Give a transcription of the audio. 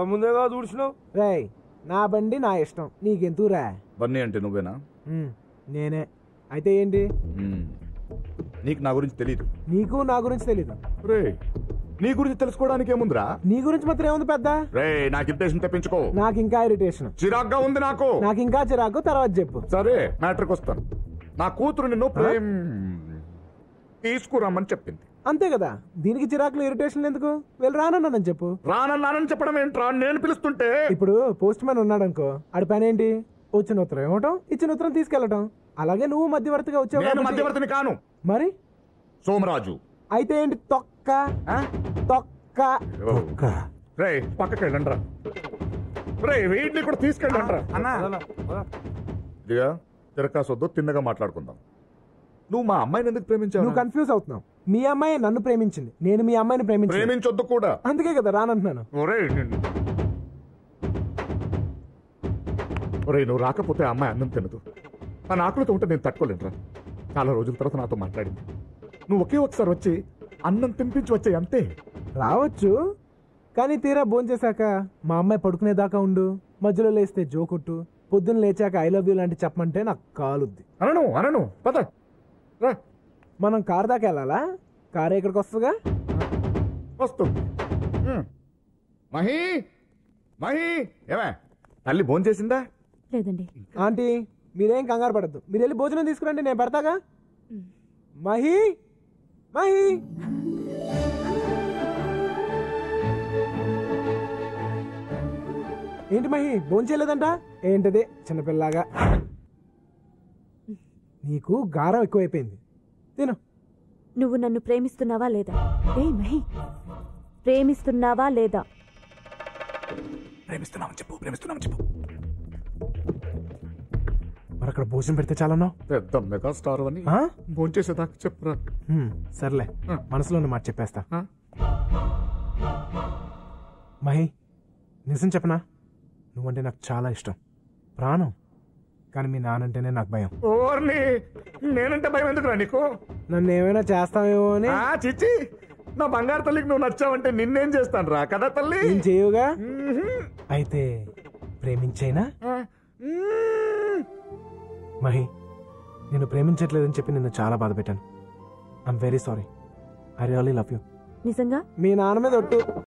ముందేగా చూసినావు రేయ్ నా బండి నా ఇష్టం నీకెందుకురా బన్నీ అంటే నువ్వేనా ఉమ్, నేనే అయితే ఏంటి మ్మ్. నీకు నా గురించి తెలియదు నీకు నా గురించి తెలీదు రే నీ గురించి తెలుసుకోవడానికి ఏముందిరా నీ గురించి మాత్రం ఏముంది పెద్ద రే నాకు ఇరిటేషన్ తెప్పించుకో నాకు ఇంకా ఇరిటేషన్ చిరాగ్గా ఉంది నాకు నాకు ఇంకా చిరాకు తర్వాత చెప్పు సరే మ్యాటర్కి వస్తాను నా కూతురు నిన్ను ప్రేమ్ తీసుకురమ్మని చెప్పింది అంతే కదా దీనికి చిరాకులు ఇరిటేషన్ ఎందుకు వెళ్ళి రానన్నానని చెప్పు రానన్నానని చెప్పడం ఏంట్రా నేను పిలుస్తుంటే ఇప్పుడు పోస్ట్ మ్యాన్ ఉన్నాడు అనుకో ఆడి పని ఏంటి వచ్చిన ఉత్తరం ఇవ్వటం ఇచ్చిన ఉత్తరం తీసుకెళ్ళటం అలాగే నువ్వు మధ్యవర్తిగా వచ్చావు నేను కాబట్టి- మధ్యవర్తిని కాను మరి సోమరాజు అయితే ఏంటి తొక్క ఆ? తొక్క రే పక్కకి వెళ్ళండి రా రే వీటిని కూడా తీసుకెళ్ళండి రా అన్నా ఇదిగా తిరకాసొద్దు తిన్నగా మాట్లాడుకుందాం నువ్వు మా అమ్మాయిని ఎందుకు ప్రేమించావు నువ్వు కన్ఫ్యూజ్ అవుతున్నావు మీ అమ్మాయి నన్ను ప్రేమించింది నేను మీ అమ్మాయిని ప్రేమించింది ప్రేమించొద్దు కూడా అందుకే కదా రానంటున్నాను ఒరేయ్ నిన్ను ఒరేయ్ నువ్వు రాకపోతే ఆ అమ్మాయి అన్నం తినదు తన ఆకలితో ఉంటే నేను తట్టుకోలేనురా చాలా రోజుల తర్వాత నాతో మాట్లాడింది నువ్వు ఒకే ఒకసారి వచ్చి అన్నం తినిపించి వచ్చే అంతే రావచ్చు కానీ తీరా భోంచేశాక మా అమ్మాయి పడుకునేదాకా ఉండు మధ్యలో లేస్తే జోకొట్టు పొద్దున్న లేచాక ఐ లవ్ యూ లాంటి చెప్పమంటే నాకు కాలుద్ది అనను అనను పద రా మనం కార్ దాకా వెళ్ళాలా కార్ ఎక్కడికి వస్తుందిగా వస్తుంది హ్మ్. మహి మహి ఏమే తల్లి భోంచేసిందా లేదండి ఆంటీ మీరేం కంగారు పడద్దు మీరు వెళ్ళి భోజనం తీసుకురండి నేను పెడతాగా మహి మహి ఏంటి మహి భోంచేయలేదంట ఏంటది చిన్నపిల్లగా నీకు గారం ఎక్కువైపోయింది తిను నువ్వు నన్ను ప్రేమిస్తున్నావా లేదా ఏ మహి ప్రేమిస్తున్నావా లేదా ప్రేమిస్తున్నామని చెప్పు ప్రేమిస్తున్నామని చెప్పు మరి అక్కడ భోజనం పెడితే చాలన్నావు పెద్ద మెగా స్టార్ అని ఆ? భోంచేసేదాకా చెప్పురా హ్మ్, సర్లే ఆ. మనసులో ఉన్న మాట చెప్పేస్తా ఆ? మహి నిజం చెప్పనా నువ్వంటే నాకు చాలా ఇష్టం ప్రాణం కానీ మీ నానంటేనే నాకు భయం ఓర్ని నేనంటే భయం ఎందుకురా నీకు నన్ను ఏమైనా చేస్తావేమో అని ఆ చిచ్చి నా బంగారు తల్లికి నువ్వు నచ్చావంటే నిన్నేం చేస్తాను రా కదా తల్లి ఏం చేయవుగా మ్మ్హ్మ్. అయితే ప్రేమించైనా ఆ, మ్మ్. మహి నేను ప్రేమించట్లేదని చెప్పి నిన్ను చాలా బాధ పెట్టాను I'm very sorry I really love you నిజంగా మీ నాన్న మీద ఒట్టు